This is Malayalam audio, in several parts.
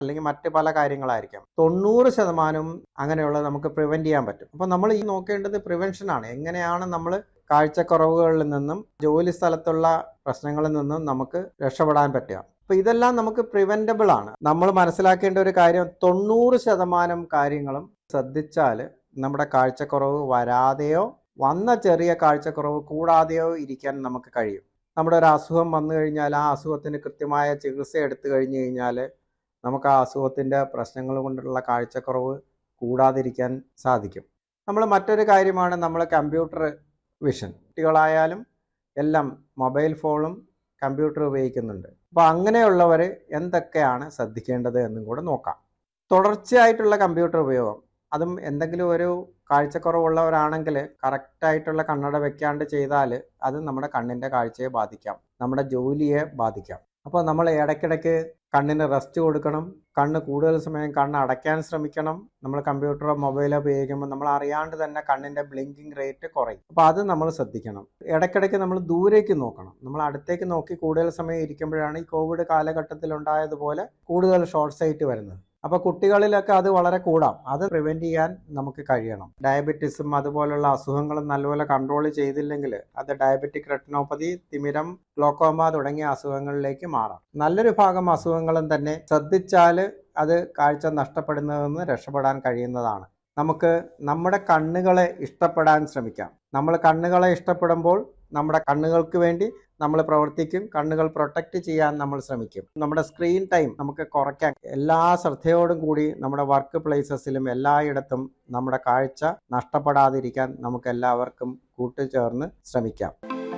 അല്ലെങ്കിൽ മറ്റ് പല കാര്യങ്ങളായിരിക്കാം തൊണ്ണൂറ് ശതമാനവും അങ്ങനെയുള്ളത് നമുക്ക് പ്രിവെന്റ് ചെയ്യാൻ പറ്റും അപ്പോൾ നമ്മൾ ഈ നോക്കേണ്ടത് പ്രിവെൻഷനാണ് എങ്ങനെയാണ് നമ്മൾ കാഴ്ചക്കുറവുകളിൽ നിന്നും ജോലി സ്ഥലത്തുള്ള പ്രശ്നങ്ങളിൽ നിന്നും നമുക്ക് രക്ഷപ്പെടാൻ പറ്റുക അപ്പോൾ ഇതെല്ലാം നമുക്ക് പ്രിവെന്റബിൾ ആണ് നമ്മൾ മനസ്സിലാക്കേണ്ട ഒരു കാര്യം തൊണ്ണൂറ് ശതമാനം കാര്യങ്ങളും ശ്രദ്ധിച്ചാൽ നമ്മുടെ കാഴ്ചക്കുറവ് വരാതെയോ വന്ന ചെറിയ കാഴ്ചക്കുറവ് കൂടാതെയോ ഇരിക്കാൻ നമുക്ക് കഴിയും നമ്മുടെ ഒരു അസുഖം വന്നു കഴിഞ്ഞാൽ ആ അസുഖത്തിന് കൃത്യമായ ചികിത്സ എടുത്തു കഴിഞ്ഞു കഴിഞ്ഞാൽ നമുക്ക് ആ അസുഖത്തിൻ്റെ പ്രശ്നങ്ങൾ കൊണ്ടുള്ള കാഴ്ചക്കുറവ് കൂടാതിരിക്കാൻ സാധിക്കും നമ്മൾ മറ്റൊരു കാര്യമാണ് നമ്മൾ കമ്പ്യൂട്ടർ വിഷൻ കുട്ടികളായാലും എല്ലാം മൊബൈൽ ഫോണും കമ്പ്യൂട്ടർ ഉപയോഗിക്കുന്നുണ്ട് അപ്പോൾ അങ്ങനെയുള്ളവർ എന്തൊക്കെയാണ് ശ്രദ്ധിക്കേണ്ടത് എന്നും കൂടെ നോക്കാം തുടർച്ചയായിട്ടുള്ള കമ്പ്യൂട്ടർ ഉപയോഗം അതും എന്തെങ്കിലും ഒരു കാഴ്ചക്കുറവുള്ളവരാണെങ്കിൽ കറക്റ്റായിട്ടുള്ള കണ്ണട വെക്കാണ്ട് ചെയ്താൽ അത് നമ്മുടെ കണ്ണിൻ്റെ കാഴ്ചയെ ബാധിക്കാം നമ്മുടെ ജോലിയെ ബാധിക്കാം അപ്പോൾ നമ്മൾ ഇടയ്ക്കിടയ്ക്ക് കണ്ണിന് റെസ്റ്റ് കൊടുക്കണം കണ്ണ് കൂടുതൽ സമയം കണ്ണ് അടയ്ക്കാൻ ശ്രമിക്കണം നമ്മൾ കമ്പ്യൂട്ടറോ മൊബൈലോ ഉപയോഗിക്കുമ്പോൾ നമ്മൾ അറിയാണ്ട് തന്നെ കണ്ണിൻ്റെ ബ്ലിങ്കിങ് റേറ്റ് കുറയും അപ്പോൾ അത് നമ്മൾ ശ്രദ്ധിക്കണം ഇടയ്ക്കിടയ്ക്ക് നമ്മൾ ദൂരേക്ക് നോക്കണം നമ്മൾ അടുത്തേക്ക് നോക്കി കൂടുതൽ സമയം ഇരിക്കുമ്പോഴാണ് ഈ കോവിഡ് കാലഘട്ടത്തിൽ ഉണ്ടായതുപോലെ കൂടുതൽ ഷോർട്ട് സൈറ്റ് വരുന്നത് അപ്പോൾ കുട്ടികളിലൊക്കെ അത് വളരെ കൂടാം അത് പ്രിവെന്റ് ചെയ്യാൻ നമുക്ക് കഴിയണം ഡയബറ്റിസും അതുപോലുള്ള അസുഖങ്ങളും നല്ലപോലെ കൺട്രോൾ ചെയ്തില്ലെങ്കിൽ അത് ഡയബറ്റിക് റെറ്റിനോപ്പതി തിമിരം ഗ്ലോക്കോമ തുടങ്ങിയ അസുഖങ്ങളിലേക്ക് മാറാം നല്ലൊരു ഭാഗം അസുഖങ്ങളും തന്നെ ശ്രദ്ധിച്ചാൽ അത് കാഴ്ച നഷ്ടപ്പെടുന്നതെന്ന് രക്ഷപ്പെടാൻ കഴിയുന്നതാണ് നമുക്ക് നമ്മുടെ കണ്ണുകളെ ഇഷ്ടപ്പെടാൻ ശ്രമിക്കാം നമ്മൾ കണ്ണുകളെ ഇഷ്ടപ്പെടുമ്പോൾ നമ്മുടെ കണ്ണുകൾക്ക് വേണ്ടി നമ്മൾ പ്രവർത്തിക്കും കണ്ണുകൾ പ്രൊട്ടക്റ്റ് ചെയ്യാൻ നമ്മൾ ശ്രമിക്കും നമ്മുടെ സ്ക്രീൻ ടൈം നമുക്ക് കുറയ്ക്കാൻ എല്ലാ ശ്രദ്ധയോടും കൂടി നമ്മുടെ വർക്ക് പ്ലേസസിലും എല്ലായിടത്തും നമ്മുടെ കാഴ്ച നഷ്ടപ്പെടാതിരിക്കാൻ നമുക്ക് എല്ലാവർക്കും കൂട്ടുചേർന്ന് ശ്രമിക്കാം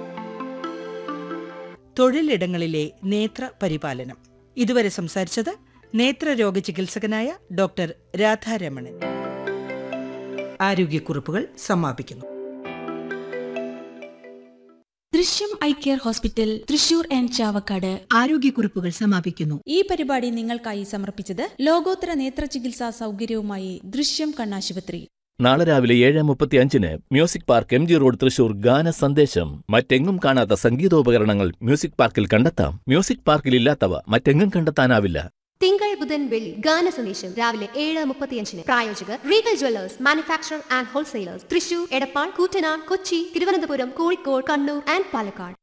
തൊഴിലിടങ്ങളിലെ നേത്ര പരിപാലനം ഇതുവരെ സംസാരിച്ചത് നേത്രരോഗ ചികിത്സകനായ ഡോക്ടർ രാധാരമണൻ ആരോഗ്യക്കുറിപ്പുകൾ സമാപിക്കുന്നു Drishyam eye care hospital Thrissur and Chavakkad ആരോഗ്യക്കുറിപ്പുകൾ സമാപിക്കുന്നു ഈ പരിപാടി നിങ്ങൾക്കായി സമർപ്പിച്ചത് ലോകോത്തര നേത്ര ചികിത്സാ സൗകര്യവുമായി ദൃശ്യം കണ്ണാശുപത്രി നാളെ രാവിലെ ഏഴ് മുപ്പത്തി അഞ്ചിന് music park M G road Thrissur ഗാന സന്ദേശം മറ്റെങ്ങും കാണാത്ത സംഗീതോപകരണങ്ങൾ മ്യൂസിക് പാർക്കിൽ കണ്ടെത്താം മ്യൂസിക് പാർക്കിൽ ഇല്ലാത്തവ മറ്റെങ്ങും കണ്ടെത്താനാവില്ല തിങ്കൾ ബുധൻ വെള്ളി ഗാന സന്ദേശം രാവിലെ ഏഴ് മുപ്പത്തിയഞ്ചിന് പ്രായോജകർ regal jewellers manufacture and wholesalers Thrissur Edappal Koottanad Kochi Thiruvananthapuram Kozhikode Kannur and Palakkad